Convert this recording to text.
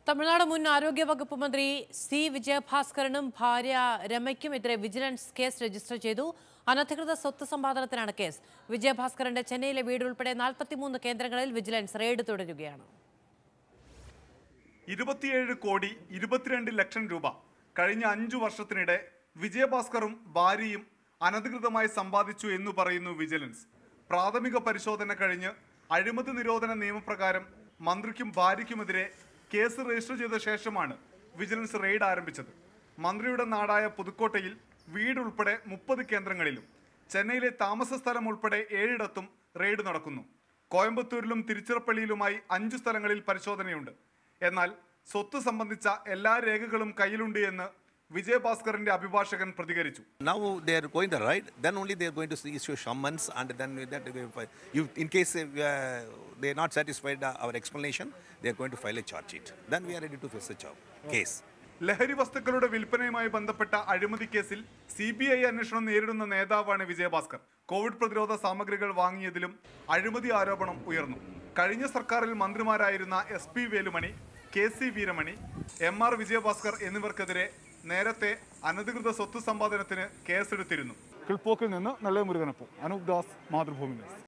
തമിഴ്നാട് മുൻ ആരോഗ്യവകുപ്പ് മന്ത്രി സി വിജയഭാസ്കറിനും ഭാര്യ രമയ്ക്കുമെതിരെ വിജിലൻസ് കേസ് രജിസ്റ്റർ ചെയ്തു അനധികൃത സ്വത്ത് സമ്പാദനത്തിനാണ് കേസ് വിജയഭാസ്കറിന്റെ ചെന്നൈയിലെ വീട് ഉൾപ്പെടെ നാൽപ്പത്തിമൂന്ന് കേന്ദ്രങ്ങളിൽ വിജിലൻസ് റെയ്ഡ് തുടരുകയാണ് ഇരുപത്തിയേഴ് കോടി ഇരുപത്തിരണ്ട് ലക്ഷം രൂപ കഴിഞ്ഞ അഞ്ചു വർഷത്തിനിടെ വിജയഭാസ്കറും ഭാര്യയും അനധികൃതമായി സമ്പാദിച്ചു എന്ന് പറയുന്നു വിജിലൻസ് പ്രാഥമിക പരിശോധന കഴിഞ്ഞ് അഴിമതി നിരോധന നിയമപ്രകാരം മന്ത്രിക്കും ഭാര്യയ്ക്കുമെതിരെ കേസ് രജിസ്റ്റർ ചെയ്ത ശേഷമാണ് വിജിലൻസ് റെയ്ഡ് ആരംഭിച്ചത് മന്ത്രിയുടെ നാടായ പുതുക്കോട്ടയിൽ വീടുൾപ്പെടെ മുപ്പത് കേന്ദ്രങ്ങളിലും ചെന്നൈയിലെ താമസ സ്ഥലം ഉൾപ്പെടെ ഏഴിടത്തും റെയ്ഡ് നടക്കുന്നു കോയമ്പത്തൂരിലും തിരുച്ചിറപ്പള്ളിയിലുമായി അഞ്ചു സ്ഥലങ്ങളിൽ പരിശോധനയുണ്ട് എന്നാൽ സ്വത്ത് സംബന്ധിച്ച എല്ലാ രേഖകളും കയ്യിലുണ്ട് എന്ന് വിജയഭാസ്കറിന്റെ അഭിഭാഷകൻ പ്രതികരിച്ചു Now they are going to ride, then only they are going to issue summons, and then with that, they will fi- if, in case uh, they are not satisfied uh, our explanation, they are going to file a charge sheet. Then we are ready to face the job case. ലഹരി വസ്തുക്കളുടെ വിൽപ്പനയുമായി ബന്ധപ്പെട്ട അഴിമതി കേസിൽ C B I അന്വേഷണം നേരിടുന്ന നേതാവാണ് Vijayabhaskar Covid പ്രതിരോധ സാമഗ്രികൾ വാങ്ങിയതിലും അഴിമതി ആരോപണം ഉയർന്നു കഴിഞ്ഞ സർക്കാരിൽ മന്ത്രിമാരായിരുന്ന S P Velumani K C Veeramani M R Vijayabhaskar എന്നിവർക്കെതിരെ നേരത്തെ അനധികൃത സ്വത്ത് സമ്പാദനത്തിന് കേസെടുത്തിരുന്നു കിൾപോക്കിൽ നിന്ന് നല്ല മുരുകനപ്പം അനൂപ് ദാസ് മാതൃഭൂമി ന്യൂസ്